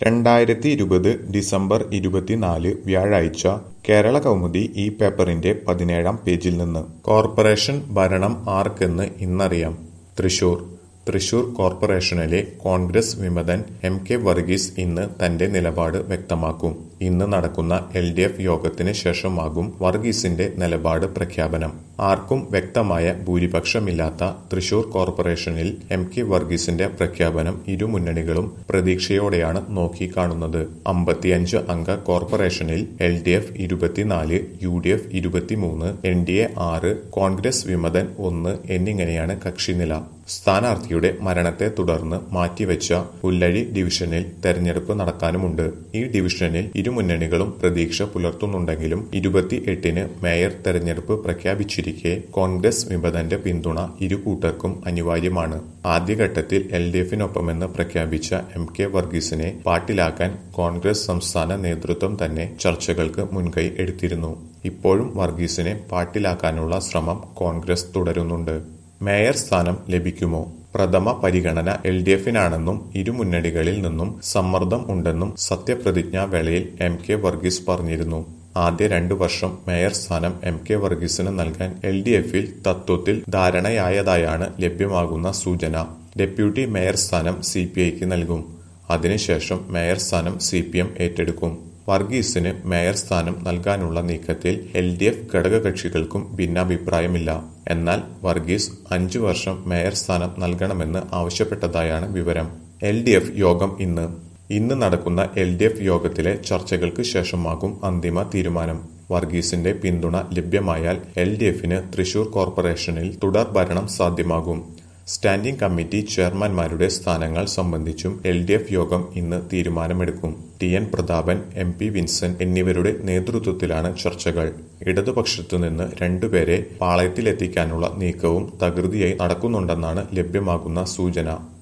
രണ്ടായിരത്തി ഇരുപത് ഡിസംബർ ഇരുപത്തിനാല് വ്യാഴാഴ്ച കേരള കൗമുദി ഈ പേപ്പറിന്റെ പതിനേഴാം പേജിൽ നിന്ന് കോർപ്പറേഷൻ ഭരണം ആർക്കെന്ന് ഇന്നറിയാം തൃശൂർ തൃശൂർ കോർപ്പറേഷനിലെ കോൺഗ്രസ് വിമതൻ എം കെ വർഗീസ് ഇന്ന് തന്റെ നിലപാട് വ്യക്തമാക്കും ഇന്ന് നടക്കുന്ന എൽ ഡി എഫ് യോഗത്തിന് ശേഷമാകും വർഗീസിന്റെ നിലപാട് പ്രഖ്യാപനം ആർക്കും വ്യക്തമായ ഭൂരിപക്ഷമില്ലാത്ത തൃശൂർ കോർപ്പറേഷനിൽ എം കെ വർഗീസിന്റെ പ്രഖ്യാപനം ഇരു മുന്നണികളും പ്രതീക്ഷയോടെയാണ് നോക്കിക്കാണുന്നത് അമ്പത്തിയഞ്ച് അംഗ കോർപ്പറേഷനിൽ എൽ ഡി എഫ് ഇരുപത്തിനാല് യു ഡി എഫ് ഇരുപത്തിമൂന്ന് എൻ ഡി എ ആറ് കോൺഗ്രസ് വിമതൻ ഒന്ന് എന്നിങ്ങനെയാണ് കക്ഷിനില സ്ഥാനാർത്ഥിയുടെ മരണത്തെ തുടർന്ന് മാറ്റിവെച്ച പുല്ലഴി ഡിവിഷനിൽ തെരഞ്ഞെടുപ്പ് നടക്കാനുമുണ്ട് ഈ ഡിവിഷനിൽ ഇരുമുന്നണികളും പ്രതീക്ഷ പുലർത്തുന്നുണ്ടെങ്കിലും ഇരുപത്തി എട്ടിന് മേയർ തെരഞ്ഞെടുപ്പ് പ്രഖ്യാപിച്ചിരിക്കെ കോൺഗ്രസ് വിമതന്റെ പിന്തുണ ഇരു കൂട്ടർക്കും അനിവാര്യമാണ് ആദ്യഘട്ടത്തിൽ എൽ ഡി എഫിനൊപ്പമെന്ന് പ്രഖ്യാപിച്ച എം കെ വർഗീസിനെ പാട്ടിലാക്കാൻ കോൺഗ്രസ് സംസ്ഥാന നേതൃത്വം തന്നെ ചർച്ചകൾക്ക് മുൻകൈ എടുത്തിരുന്നു ഇപ്പോഴും വർഗീസിനെ പാട്ടിലാക്കാനുള്ള ശ്രമം കോൺഗ്രസ് തുടരുന്നുണ്ട് മേയർ സ്ഥാനം ലഭിക്കുമോ പ്രഥമ പരിഗണന എൽ ഡി എഫിനാണെന്നും ഇരുമുന്നണികളിൽ നിന്നും സമ്മർദ്ദം ഉണ്ടെന്നും സത്യപ്രതിജ്ഞാ വേളയിൽ എം കെ വർഗീസ് പറഞ്ഞിരുന്നു ആദ്യ രണ്ടു വർഷം മേയർ സ്ഥാനം എം കെ വർഗീസിന് നൽകാൻ എൽ ഡി എഫിൽ തത്വത്തിൽ ധാരണയായതായാണ് ലഭ്യമാകുന്ന സൂചന ഡെപ്യൂട്ടി മേയർ സ്ഥാനം സി പി ഐക്ക് നൽകും അതിനുശേഷം മേയർ സ്ഥാനം സി പി എം ഏറ്റെടുക്കും വർഗീസിന് മേയർ സ്ഥാനം നൽകാനുള്ള നീക്കത്തിൽ എൽ ഡി എഫ് ഘടകകക്ഷികൾക്കും ഭിന്നാഭിപ്രായമില്ല എന്നാൽ വർഗീസ് അഞ്ചു വർഷം മേയർ സ്ഥാനം നൽകണമെന്ന് ആവശ്യപ്പെട്ടതായാണ് വിവരം എൽ ഡി എഫ് യോഗം ഇന്ന് ഇന്ന് നടക്കുന്ന എൽ ഡി എഫ് യോഗത്തിലെ ചർച്ചകൾക്ക് ശേഷമാകും അന്തിമ തീരുമാനം വർഗീസിന്റെ പിന്തുണ ലഭ്യമായാൽ എൽ ഡി എഫിന് തൃശൂർ കോർപ്പറേഷനിൽ തുടർ ഭരണം സാധ്യമാകും സ്റ്റാൻഡിംഗ് കമ്മിറ്റി ചെയർമാൻമാരുടെ സ്ഥാനങ്ങൾ സംബന്ധിച്ചും എൽ ഡി എഫ് യോഗം ഇന്ന് തീരുമാനമെടുക്കും T N Prathapan M P Vincent എന്നിവരുടെ നേതൃത്വത്തിലാണ് ചർച്ചകൾ ഇടതുപക്ഷത്തുനിന്ന് രണ്ടുപേരെ പാളയത്തിലെത്തിക്കാനുള്ള നീക്കവും തകൃതിയായി നടക്കുന്നുണ്ടെന്നാണ് ലഭ്യമാകുന്ന സൂചന